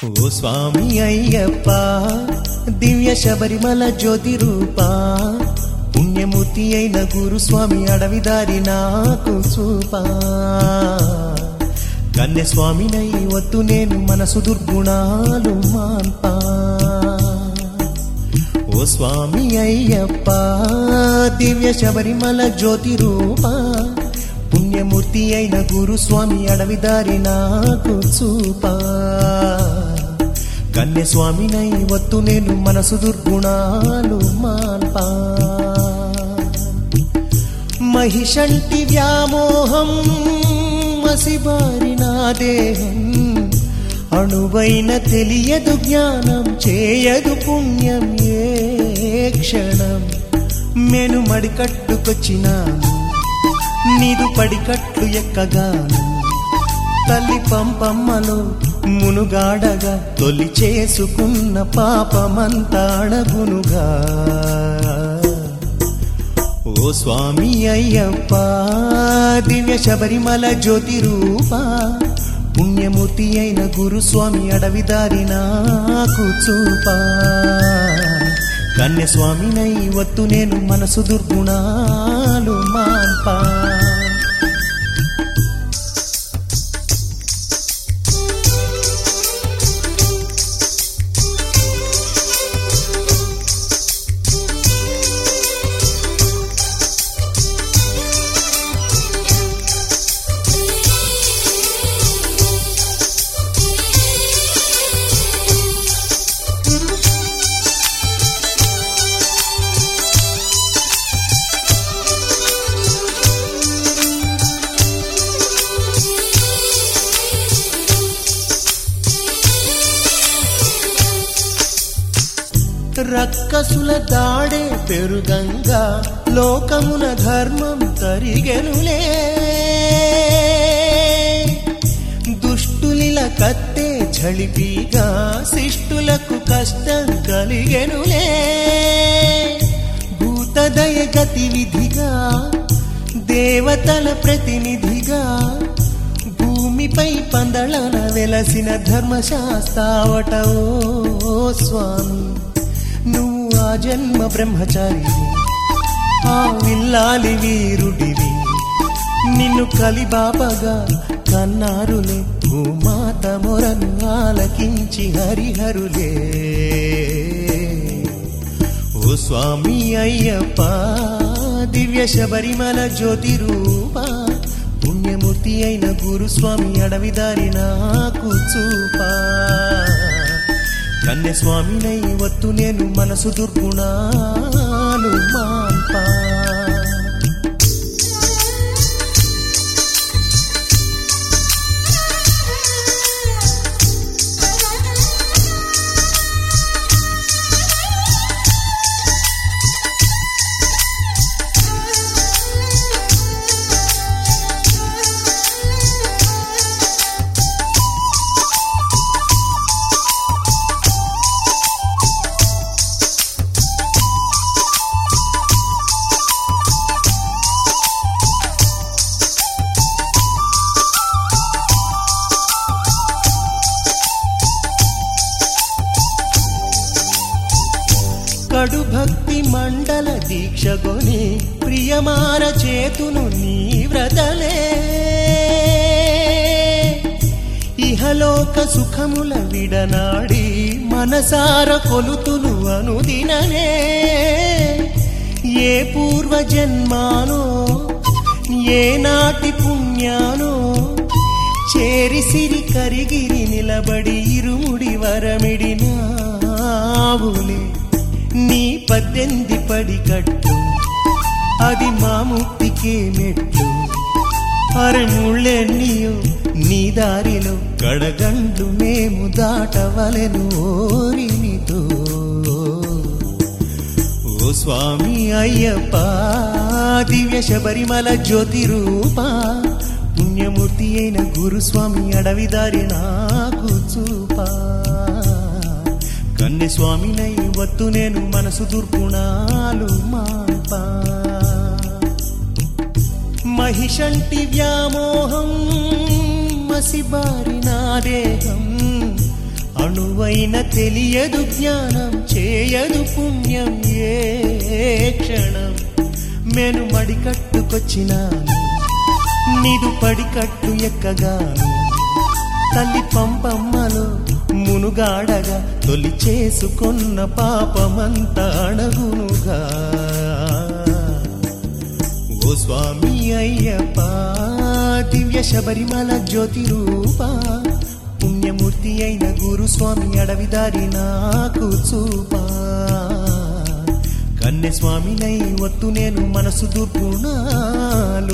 ఓ స్వామి అయ్యప్ప దివ్య శబరిమల జ్యోతి రూపా పుణ్యమూర్తి అయిన గురుస్వామి అడవిదారి నాకు చూపా కన్య స్వామినై వద్దు నేను మనసు దుర్గుణాలు మాన్పా ఓ స్వామి అయ్యప్ప దివ్య శబరిమల జ్యోతి రూపా పుణ్యమూర్తి అయిన గురుస్వామి అడవిదారి నాకు చూపా కన్య స్వామినై వత్తు నేను మనసు దుర్గుణాలు మాన్పా మహిషంటి వ్యామోహం మసిబారిన దేహం అణువైన తెలియదు జ్ఞానం చేయదు పుణ్యం ఏ క్షణం మెను మడికట్టుకొచ్చినాను నీదు పడికట్లు ఎక్కగాను తల్లి పంపమ్మలో మునుగాడగా తొలి చేసుకున్న పాపమంతా అణగునుగా ఓ స్వామి అయ్యప్ప దివ్య శబరిమల జ్యోతి రూపా పుణ్యమూర్తి అయిన గురుస్వామి అడవిదారి నాకు చూపా కన్య స్వామినై వత్తు నేను మనసు దుర్గుణాలు మాన్పా రక్కసుల దాడే పెరుగంగా లోకమున ధర్మం తరిగెనులే దుష్టులిల కత్తే చలిపిగా శిష్టులకు కష్టం కలిగెనులే భూతదయ గతివిధిగా దేవతల ప్రతినిధిగా భూమిపై పందళన వెలసిన ధర్మశాస్త్రావట ఓ స్వామి నువ్వు ఆ జన్మ బ్రహ్మచారివి ఆ విల్లాలి వీరుడివి నిన్ను కలిబాబగా కన్నారులే భూమాత మొరను ఆలకించి హరిహరులే ఓ స్వామి అయ్యప్ప దివ్య శబరిమల జ్యోతి రూపా పుణ్యమూర్తి అయిన గురుస్వామి అడవిదారి నాకు చూపా కన్య స్వామినై వత్తు నేను మనసు దుర్గుణాలు మాన్పా కడు భక్తి మండల దీక్షగొని ప్రియమార చేతును నీ వ్రతలే ఇహలోక సుఖముల విడనాడి మనసార కొలుతులు అనుదిననే ఏ పూర్వ జన్మానో ఏ నాటి పుణ్యానో చేరి సిరి కరిగిరి నిలబడి ఇరుముడి వరమిడినావులే నీ పద్దెంది పడి కట్టు అది మా ముక్తికే మెట్టు అరముళ్ళెన్నీయో నీ దారిలో కడగండ్లు మేము దాటవలెను ఓరినితో ఓ స్వామి అయ్యప్ప దివ్య శబరిమల జ్యోతి రూపా పుణ్యమూర్తి అయిన గురుస్వామి అడవిదారి నాకు చూపా కన్య స్వామినై వత్తు నేను మనసు దుర్గుణాలు మాపా మహిషంటి వ్యామోహం మసిబారిన దేహం అణువైన తెలియదు జ్ఞానం చేయదు పుణ్యం ఏ క్షణం మెను మడి కట్టుకొచ్చినాను నిదు పడి కట్టు ఎక్కగాను తల్లి పంపమ్మలో మునుగాడగా తొలి చేసుకొన్న పాపమంతా అణగునుగా ఓ స్వామి అయ్యప్ప దివ్య శబరిమల జ్యోతి రూప పుణ్యమూర్తి అయిన గురు స్వామి అడవిదారి నాకు చూపా కన్నె స్వామినై వత్తు నేను మనసు దుర్గుణాలు